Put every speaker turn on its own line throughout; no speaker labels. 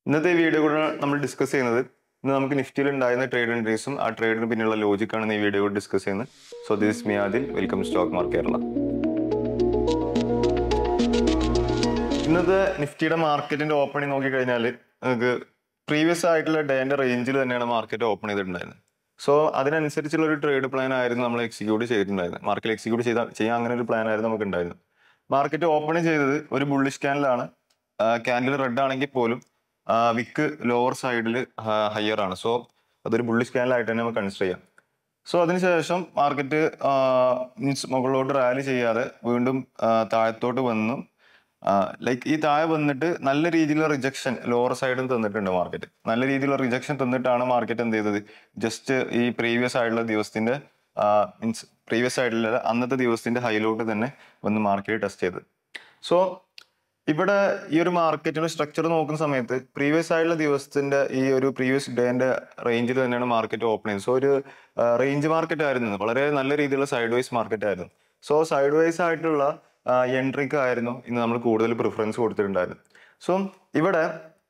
ഇന്നത്തെ ഈ വീഡിയോ കൂടെ നമ്മൾ ഡിസ്കസ് ചെയ്യുന്നത് ഇന്ന് നമുക്ക് നിഫ്റ്റിയിൽ ഉണ്ടായിരുന്ന ട്രേഡ് എൻട്രീസും ആ ട്രേഡിന് പിന്നിലുള്ള ലോജിക്കാണ് ഈ വീഡിയോ കൂടെ ഡിസ്കസ് ചെയ്യുന്നത് so this me Adil welcome stock market Kerala ഇന്നത്തെ നിഫ്റ്റിയുടെ മാർക്കറ്റിന്റെ ഓപ്പണിംഗ് നോക്കിക്കഴിഞ്ഞാൽ നമുക്ക് പ്രീവിയസ് ആയിട്ടുള്ള ഡേന്റെ റേഞ്ചിൽ തന്നെയാണ് മാർക്കറ്റ് ഓപ്പൺ ചെയ്തിട്ടുണ്ടായിരുന്നത് സോ അതിനനുസരിച്ചുള്ള ഒരു ട്രേഡ് പ്ലാൻ ആയിരുന്നു നമ്മൾ എക്സിക്യൂട്ട് ചെയ്തിട്ടുണ്ടായിരുന്നത് മാർക്കറ്റ് എക്സിക്യൂട്ട് ചെയ്ത ചെയ്യാൻ അങ്ങനെ ഒരു പ്ലാൻ ആയിരുന്നു നമുക്ക് ഉണ്ടായിരുന്നത് മാർക്കറ്റ് ഓപ്പൺ ചെയ്തത് ഒരു ബുള്ളിഷ് ക്യാൻഡിലാണ് ക്യാൻഡിൽ റെഡ് ആണെങ്കിൽ പോലും വിക്ക് ലോവർ സൈഡിൽ ഹയർ ആണ് സോ അതൊരു ബുള്ളിഷ് ക്യാൻഡിലായിട്ട് തന്നെ നമുക്ക് കൺസിഡർ ചെയ്യാം സോ അതിനുശേഷം മാർക്കറ്റ് മീൻസ് മുകളിലോട്ട് റാലി ചെയ്യാതെ വീണ്ടും ആ, താഴത്തോട്ട് വന്നു ലൈക്ക് ഈ താഴെ വന്നിട്ട് നല്ല രീതിയിലുള്ള റിജക്ഷൻ ലോവർ സൈഡിൽ തന്നിട്ടുണ്ട് മാർക്കറ്റ് നല്ല രീതിയിലുള്ള റിജക്ഷൻ തന്നിട്ടാണ് മാർക്കറ്റ് എന്ത് ചെയ്തത് ജസ്റ്റ് ഈ പ്രീവിയസ് ആയിട്ടുള്ള ദിവസത്തിന്റെ മീൻസ് പ്രീവിയസ് ആയിട്ടുള്ള അന്നത്തെ ദിവസത്തിന്റെ ഹൈലോട്ട് തന്നെ വന്ന് മാർക്കറ്റ് ടെസ്റ്റ് ചെയ്തത് സോ ഇവിടെ ഈ ഒരു മാർക്കറ്റിന്റെ സ്ട്രക്ചർ നോക്കുന്ന സമയത്ത് പ്രീവിയസ് ആയിട്ടുള്ള ദിവസത്തിന്റെ ഈ ഒരു പ്രീവിയസ് ഡേന്റെ റേഞ്ചിൽ തന്നെയാണ് മാർക്കറ്റ് ഓപ്പൺ ചെയ്തത് സോ ഒരു റേഞ്ച് മാർക്കറ്റ് ആയിരുന്നു വളരെ നല്ല രീതിയിലുള്ള സൈഡ് വൈസ് മാർക്കറ്റ് ആയിരുന്നു സോ സൈഡ് വൈസ് ആയിട്ടുള്ള എൻട്രിക്ക് ആയിരുന്നു ഇന്ന് നമ്മൾ കൂടുതൽ പ്രിഫറൻസ് കൊടുത്തിട്ടുണ്ടായിരുന്നു സോ ഇവിടെ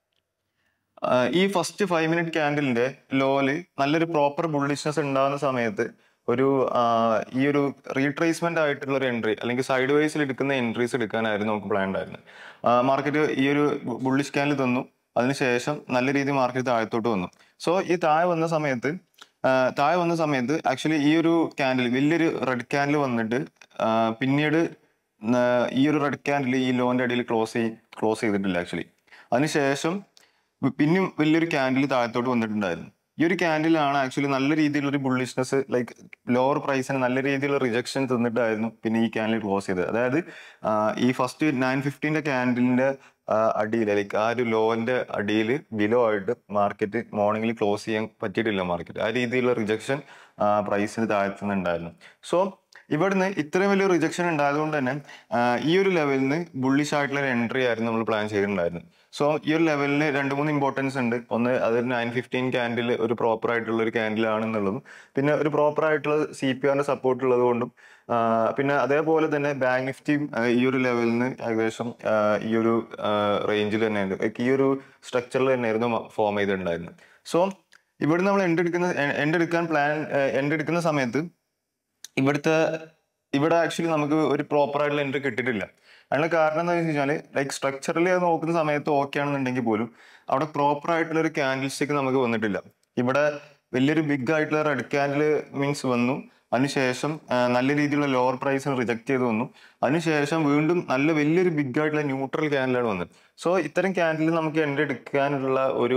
ആ, ഈ ഫസ്റ്റ് ഫൈവ് മിനിറ്റ് ക്യാൻഡിലിന്റെ ലോല് നല്ലൊരു പ്രോപ്പർ ബുള്ളിഷ്നെസ് ഉണ്ടാകുന്ന സമയത്ത് ഒരു ആ, ഈ ഒരു റീട്രേസ്മെന്റ് ആയിട്ടുള്ള ഒരു എൻട്രി അല്ലെങ്കിൽ സൈഡ് വൈസിൽ എടുക്കുന്ന എൻട്രീസ് എടുക്കാനായിരുന്നു നമുക്ക് പ്ലാൻ ഉണ്ടായിരുന്നത് മാർക്കറ്റ് ഈ ഒരു ബുള്ളിഷ് ക്യാൻഡിൽ തന്നു അതിനുശേഷം നല്ല രീതിയിൽ മാർക്കറ്റ് താഴത്തോട്ട് വന്നു സോ ഈ താഴെ വന്ന സമയത്ത് ആ, താഴെ വന്ന സമയത്ത് ആക്ച്വലി ഈ ഒരു ക്യാൻഡിൽ വലിയൊരു റെഡ് ക്യാൻഡിൽ വന്നിട്ട് ആ, പിന്നീട് ആ, ഈ ഒരു റെഡ് ക്യാൻഡിൽ ഈ ലോന്റെ അടിയിൽ ക്ലോസ് ചെയ് ക്ലോസ് ചെയ്തിട്ടില്ല ആക്ച്വലി അതിനുശേഷം വി- പിന്നെയും വലിയൊരു ക്യാൻഡിൽ താഴത്തോട്ട് വന്നിട്ടുണ്ടായിരുന്നു ഈ ഒരു ക്യാൻഡിലാണ് ആക്ച്വലി നല്ല രീതിയിലുള്ള ഒരു ബുള്ളിഷ്നെസ് ലൈക്ക് ലോവർ പ്രൈസിന് നല്ല രീതിയിലുള്ള റിജക്ഷൻ തന്നിട്ടായിരുന്നു പിന്നെ ഈ ക്യാൻഡിൽ ക്ലോസ് ചെയ്തത് അതായത് ആ, ഈ ഫസ്റ്റ് നയൻ ഫിഫ്റ്റീൻ്റെ ക്യാൻഡിലിന്റെ അടിയിൽ ലൈക്ക് ആ ഒരു ലോന്റെ അടിയിൽ ബിലോ ആയിട്ട് മാർക്കറ്റ് മോർണിംഗിൽ ക്ലോസ് ചെയ്യാൻ പറ്റിയിട്ടില്ല മാർക്കറ്റ് ആ രീതിയിലുള്ള റിജക്ഷൻ പ്രൈസിന് താഴ്ത്തുന്നുണ്ടായിരുന്നു സോ ഇവിടുന്ന് ഇത്രയും വലിയ റിജക്ഷൻ ഉണ്ടായതുകൊണ്ട് തന്നെ ആ, ഈ ഒരു ലെവലിൽ നിന്ന് ബുള്ളിഷ് ആയിട്ടുള്ള ഒരു എൻട്രി ആയിരുന്നു നമ്മൾ പ്ലാൻ ചെയ്തിട്ടുണ്ടായിരുന്നത് സോ ഈ ഒരു ലെവലിന് രണ്ട് മൂന്ന് ഇമ്പോർട്ടൻസ് ഉണ്ട് ഒന്ന് അത് നയൻ ഫിഫ്റ്റീൻ ക്യാൻഡിൽ ഒരു പ്രോപ്പർ ആയിട്ടുള്ള ഒരു ക്യാൻഡിൽ ആണെന്നുള്ളതും പിന്നെ ഒരു പ്രോപ്പർ ആയിട്ടുള്ള സി പി ആറിന്റെ സപ്പോർട്ട് ഉള്ളത് കൊണ്ടും ആ, പിന്നെ അതേപോലെ തന്നെ ബാങ്ക് നിഫ്റ്റിയും ആ, ഈ ഒരു ലെവലിൽ നിന്ന് ഏകദേശം ആ, ഈ ഒരു റേഞ്ചിൽ തന്നെയായിരുന്നു like ഈ ഒരു സ്ട്രക്ചറിൽ തന്നെയായിരുന്നു ഫോം ചെയ്തിട്ടുണ്ടായിരുന്നത് സോ ഇവിടെ നമ്മൾ എൻഡ് എടുക്കുന്ന എൻഡ് എടുക്കാൻ പ്ലാൻ എൻഡ് എടുക്കുന്ന സമയത്ത് ഇവിടുത്തെ ഇവിടെ ആക്ച്വലി നമുക്ക് ഒരു പ്രോപ്പർ ആയിട്ടുള്ള എൻട്രി കിട്ടിയിട്ടില്ല അതിനുള്ള കാരണം എന്താ വെച്ച് കഴിഞ്ഞാൽ ലൈക്ക് സ്ട്രക്ചറലി അത് നോക്കുന്ന സമയത്ത് ഓക്കെ ആണെന്നുണ്ടെങ്കിൽ പോലും അവിടെ പ്രോപ്പർ ആയിട്ടുള്ള ഒരു ക്യാൻഡിൽ സ്റ്റിക്ക് നമുക്ക് വന്നിട്ടില്ല ഇവിടെ വലിയൊരു ബിഗ് ആയിട്ടുള്ള റെഡ് ക്യാൻഡിൽ മീൻസ് വന്നു അതിനുശേഷം ആ, നല്ല രീതിയിലുള്ള ലോവർ പ്രൈസിന് റിജക്ട് ചെയ്ത് വന്നു അതിനുശേഷം വീണ്ടും നല്ല വലിയൊരു ബിഗ് ആയിട്ടുള്ള ന്യൂട്രൽ ക്യാൻഡിലാണ് വന്നത് സോ ഇത്തരം ക്യാൻഡിൽ നമുക്ക് എൻഡ് എടുക്കാനുള്ള ഒരു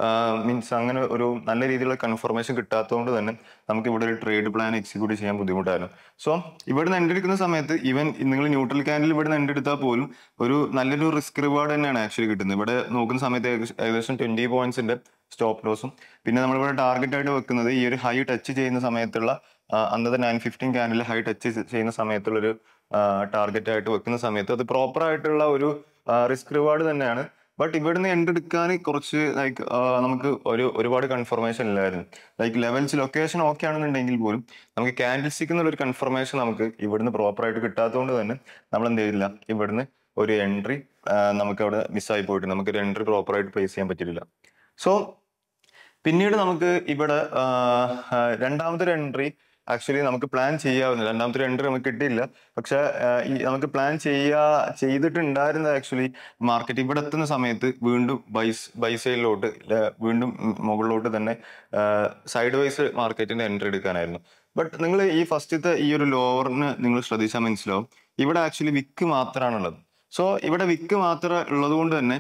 മീൻസ് അങ്ങനെ ഒരു നല്ല രീതിയിലുള്ള കൺഫർമേഷൻ കിട്ടാത്തതുകൊണ്ട് തന്നെ നമുക്ക് ഇവിടെ ഒരു ട്രേഡ് പ്ലാൻ എക്സിക്യൂട്ട് ചെയ്യാൻ ബുദ്ധിമുട്ടായിരുന്നു സോ ഇവിടുന്ന് എൻഡ് എടുക്കുന്ന സമയത്ത് ഈവൻ നിങ്ങൾ ന്യൂട്രൽ ക്യാൻഡിൽ ഇവിടുന്ന് എൻഡ് എടുത്താൽ പോലും ഒരു നല്ലൊരു റിസ്ക് റിവാർഡ് തന്നെയാണ് ആക്ച്വലി കിട്ടുന്നത് ഇവിടെ നോക്കുന്ന സമയത്ത് ഏകദേശം- ഏകദേശം ട്വന്റി പോയിന്റ്സിന്റെ സ്റ്റോപ്പ് ലോസും പിന്നെ നമ്മളിവിടെ ടാർഗറ്റ് ആയിട്ട് വെക്കുന്നത് ഈ ഒരു ഹൈ ടച്ച് ചെയ്യുന്ന സമയത്തുള്ള ആ, അന്നത്തെ nine fifteen candle high touch ചെയ്യുന്ന സമയത്തുള്ളൊരു ടാർഗറ്റ് ആയിട്ട് വെക്കുന്ന സമയത്ത് അത് പ്രോപ്പർ ആയിട്ടുള്ള ഒരു റിസ്ക് റിവാർഡ് തന്നെയാണ് ബട്ട് ഇവിടുന്ന് എൻഡ് എടുക്കാൻ കുറച്ച് ലൈക്ക് നമുക്ക് ഒരു ഒരുപാട് കൺഫർമേഷൻ ഇല്ലായിരുന്നു ലൈക്ക് ലെവൽസ് ലൊക്കേഷൻ ഓക്കെ ആണെന്നുണ്ടെങ്കിൽ പോലും നമുക്ക് ക്യാൻഡിൽ സ്റ്റിക്ക് എന്നുള്ള ഒരു കൺഫർമേഷൻ നമുക്ക് ഇവിടുന്ന് പ്രോപ്പർ ആയിട്ട് കിട്ടാത്തതുകൊണ്ട് തന്നെ നമ്മൾ എന്ത് ചെയ്തില്ല ഇവിടുന്ന് ഒരു എൻട്രി നമുക്ക് അവിടെ മിസ്സായി പോയിട്ട് നമുക്ക് ഒരു എൻട്രി പ്രോപ്പർ ആയിട്ട് പ്ലേസ് ചെയ്യാൻ പറ്റിയിട്ടില്ല സോ പിന്നീട് നമുക്ക് ഇവിടെ ആ, ആ, രണ്ടാമത്തെ ഒരു എൻട്രി ആക്ച്വലി നമുക്ക് പ്ലാൻ ചെയ്യാവുന്ന രണ്ടാമത്തെ ഒരു എൻട്രി നമുക്ക് കിട്ടിയില്ല പക്ഷെ ആ, ഈ നമുക്ക് പ്ലാൻ ചെയ്യാ ചെയ്തിട്ടുണ്ടായിരുന്നത് ആക്ച്വലി മാർക്കറ്റ് ഇവിടെ എത്തുന്ന സമയത്ത് വീണ്ടും ബൈസ് ബൈസൈഡിലോട്ട് വീണ്ടും മുകളിലോട്ട് തന്നെ സൈഡ് വൈസ് മാർക്കറ്റിന്റെ എൻട്രി എടുക്കാനായിരുന്നു ബട്ട് നിങ്ങൾ ഈ ഫസ്റ്റത്തെ ഈ ഒരു ലോവറിന് നിങ്ങൾ ശ്രദ്ധിച്ചാൽ മനസ്സിലാവും ഇവിടെ ആക്ച്വലി വിക്ക് മാത്രമാണുള്ളത് സോ ഇവിടെ വിക്ക് മാത്രം ഉള്ളത് കൊണ്ട് തന്നെ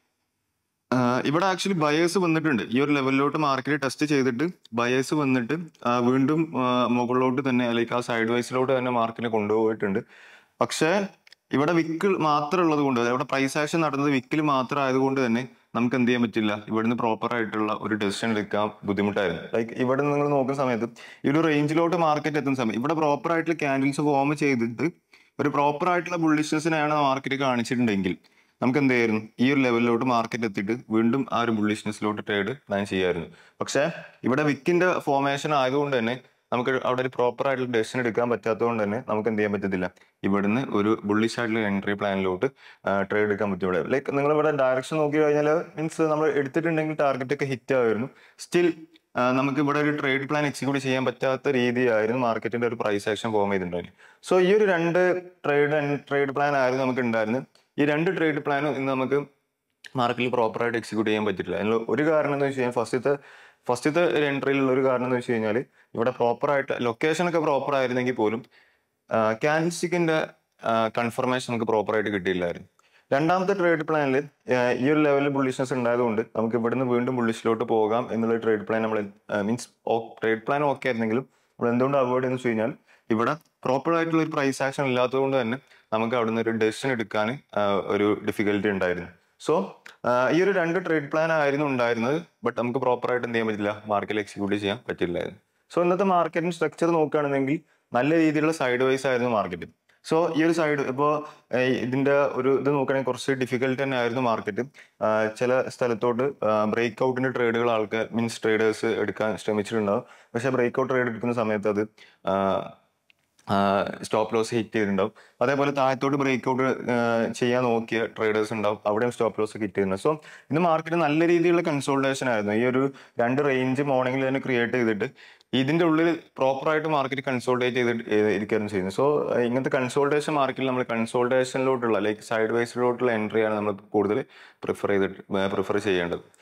ആഹ് ഇവിടെ ആക്ച്വലി ബയേഴ്സ് വന്നിട്ടുണ്ട് ഈ ഒരു ലെവലിലോട്ട് മാർക്കറ്റ് ടെസ്റ്റ് ചെയ്തിട്ട് ബയേഴ്സ് വന്നിട്ട് ആഹ് വീണ്ടും ആഹ് മുകളിലോട്ട് തന്നെ അല്ലെങ്കിൽ ആ സൈഡ് വൈസിലോട്ട് തന്നെ മാർക്കറ്റിനെ കൊണ്ടുപോയിട്ടുണ്ട് പക്ഷേ ഇവിടെ വിക്കിൾ മാത്രം ഉള്ളത് കൊണ്ട് ഇവിടെ പ്രൈസ് ആക്ഷൻ നടന്നത് വിക്കിൽ മാത്രം ആയതുകൊണ്ട് തന്നെ നമുക്ക് എന്ത് ചെയ്യാൻ പറ്റില്ല ഇവിടുന്ന് പ്രോപ്പർ ആയിട്ടുള്ള ഒരു ഡെസിഷൻ എടുക്കാൻ ബുദ്ധിമുട്ടായിരുന്നു ലൈക്ക് ഇവിടെ നിങ്ങൾ നോക്കുന്ന സമയത്ത് ഈ ഒരു റേഞ്ചിലോട്ട് മാർക്കറ്റ് എത്തുന്ന സമയം ഇവിടെ പ്രോപ്പർ ആയിട്ടുള്ള ക്യാൻഡിൽസ് ഫോം ചെയ്തിട്ട് ഒരു പ്രോപ്പർ ആയിട്ടുള്ള ബുള്ളിഷ്നെസ്സിനെയാണ് മാർക്കറ്റ് കാണിച്ചിട്ടുണ്ടെങ്കിൽ നമുക്ക് എന്ത് ചെയ്യായിരുന്നു ഈ ഒരു ലെവലിലോട്ട് മാർക്കറ്റ് എത്തിയിട്ട് വീണ്ടും ആ ഒരു ബുള്ളിഷ്നെസ്സിലോട്ട് ട്രേഡ് പ്ലാൻ ചെയ്യായിരുന്നു പക്ഷേ ഇവിടെ വിക്കിന്റെ ഫോർമേഷൻ ആയതുകൊണ്ട് തന്നെ നമുക്ക് അവിടെ ഒരു പ്രോപ്പർ ആയിട്ടുള്ള ഡെസിഷൻ എടുക്കാൻ പറ്റാത്തതുകൊണ്ട് തന്നെ നമുക്ക് എന്ത് ചെയ്യാൻ പറ്റത്തില്ല ഇവിടുന്ന് ഒരു ബുള്ളിഷ് ആയിട്ടുള്ള എൻട്രി പ്ലാനിലോട്ട് ട്രേഡ് എടുക്കാൻ പറ്റും ഇവിടെ ലൈക്ക് നിങ്ങൾ ഇവിടെ ഡയറക്ഷൻ നോക്കി കഴിഞ്ഞാൽ മീൻസ് നമ്മൾ എടുത്തിട്ടുണ്ടെങ്കിൽ ടാർഗറ്റ് ഒക്കെ ഹിറ്റ് ആയിരുന്നു സ്റ്റിൽ നമുക്ക് ഇവിടെ ഒരു ട്രേഡ് പ്ലാൻ എക്സിക്യൂട്ട് ചെയ്യാൻ പറ്റാത്ത രീതിയായിരുന്നു മാർക്കറ്റിന്റെ ഒരു പ്രൈസ് ആക്ഷൻ ഫോം ചെയ്തിട്ടുണ്ടായിരുന്നു സോ ഈ ഒരു രണ്ട് ട്രേഡ് ട്രേഡ് പ്ലാൻ ആയിരുന്നു നമുക്ക് ഉണ്ടായിരുന്നത് ഈ രണ്ട് ട്രേഡ് പ്ലാനും ഇന്ന് നമുക്ക് മാർക്കറ്റിൽ പ്രോപ്പറായിട്ട് എക്സിക്യൂട്ട് ചെയ്യാൻ പറ്റില്ല അതിനുള്ള ഒരു കാരണം എന്ന് വെച്ച് കഴിഞ്ഞാൽ ഫസ്റ്റത്തെ ഫസ്റ്റത്തെ ഒരു എൻട്രിയിലുള്ള ഒരു കാരണം എന്ന് വെച്ച് കഴിഞ്ഞാൽ ഇവിടെ പ്രോപ്പറായിട്ട് ലൊക്കേഷൻ ഒക്കെ പ്രോപ്പർ ആയിരുന്നെങ്കിൽ പോലും ക്യാൻഡിസ്റ്റിക്കിന്റെ കൺഫർമേഷൻ നമുക്ക് പ്രോപ്പറായിട്ട് കിട്ടിയില്ലായിരുന്നു രണ്ടാമത്തെ ട്രേഡ് പ്ലാനിൽ ഈ ഒരു ലെവലിൽ ബുള്ളിഷ്നസ് ഉണ്ടായതുകൊണ്ട് നമുക്ക് ഇവിടുന്ന് വീണ്ടും ബുള്ളിഷിലോട്ട് പോകാം എന്നുള്ള ട്രേഡ് പ്ലാൻ നമ്മൾ മീൻസ് ട്രേഡ് പ്ലാൻ ഓക്കെ ആയിരുന്നെങ്കിലും നമ്മൾ എന്തുകൊണ്ട് അവോയ്ഡ് ചെയ്യുന്നു വെച്ച് കഴിഞ്ഞാൽ ഇവിടെ പ്രോപ്പർ ആയിട്ടുള്ള ഒരു പ്രൈസ് ആക്ഷൻ ഇല്ലാത്തതുകൊണ്ട് തന്നെ നമുക്ക് അവിടുന്ന് ഒരു ഡെസിഷൻ എടുക്കാൻ ഒരു ഡിഫിക്കൽറ്റി ഉണ്ടായിരുന്നു സോ ഈ ഒരു രണ്ട് ട്രേഡ് പ്ലാൻ ആയിരുന്നു ഉണ്ടായിരുന്നത് ബട്ട് നമുക്ക് പ്രോപ്പർ ആയിട്ട് എന്ത് ചെയ്യാൻ പറ്റില്ല മാർക്കറ്റിൽ എക്സിക്യൂട്ട് ചെയ്യാൻ പറ്റില്ലായിരുന്നു സോ ഇന്നത്തെ മാർക്കറ്റിംഗ് സ്ട്രക്ചർ നോക്കുകയാണെന്നെങ്കിൽ നല്ല രീതിയിലുള്ള സൈഡ് വൈസ് ആയിരുന്നു മാർക്കറ്റ് സോ ഈ ഒരു സൈഡ് ഇപ്പോൾ ഇതിന്റെ ഒരു ഇത് നോക്കുകയാണെങ്കിൽ കുറച്ച് ഡിഫിക്കൽട്ട് തന്നെ ആയിരുന്നു മാർക്കറ്റ് ചില സ്ഥലത്തോട്ട് ബ്രേക്ക് ഔട്ടിന്റെ ട്രേഡുകൾ ആൾക്കാർ മീൻസ് ട്രേഡേഴ്സ് എടുക്കാൻ ശ്രമിച്ചിട്ടുണ്ടാവും പക്ഷേ ബ്രേക്ക് ഔട്ട് ട്രേഡ് എടുക്കുന്ന സമയത്ത് അത് സ്റ്റോപ്പ് ലോസ് ഹിറ്റ് ചെയ്തിട്ടുണ്ടാവും അതേപോലെ താഴത്തോട്ട് ബ്രേക്ക് ഔട്ട് ചെയ്യാൻ നോക്കിയ ട്രേഡേഴ്സ് ഉണ്ടാവും അവിടെയും സ്റ്റോപ്പ് ലോസ് ഹിറ്റ് ചെയ്യുന്നത് സോ ഇന്ന് മാർക്കറ്റ് നല്ല രീതിയിലുള്ള കൺസോൾട്ടേഷൻ ആയിരുന്നു ഈ ഒരു രണ്ട് റേഞ്ച് മോർണിംഗിൽ തന്നെ ക്രിയേറ്റ് ചെയ്തിട്ട് ഇതിന്റെ ഉള്ളിൽ പ്രോപ്പറായിട്ട് മാർക്കറ്റ് കൺസോൾട്ടേറ്റ് ചെയ്തിട്ട് ഇരിക്കുകയാണ് ചെയ്യുന്നത് സോ ഇങ്ങനത്തെ കൺസോൾട്ടേഷൻ മാർക്കറ്റിൽ നമ്മൾ കൺസോൾട്ടേഷനിലോട്ടുള്ള ലൈക്ക് സൈഡ് വൈസിലോട്ടുള്ള എൻട്രിയാണ് നമ്മൾ കൂടുതൽ പ്രിഫർ ചെയ്തിട്ട് പ്രിഫർ ചെയ്യേണ്ടത്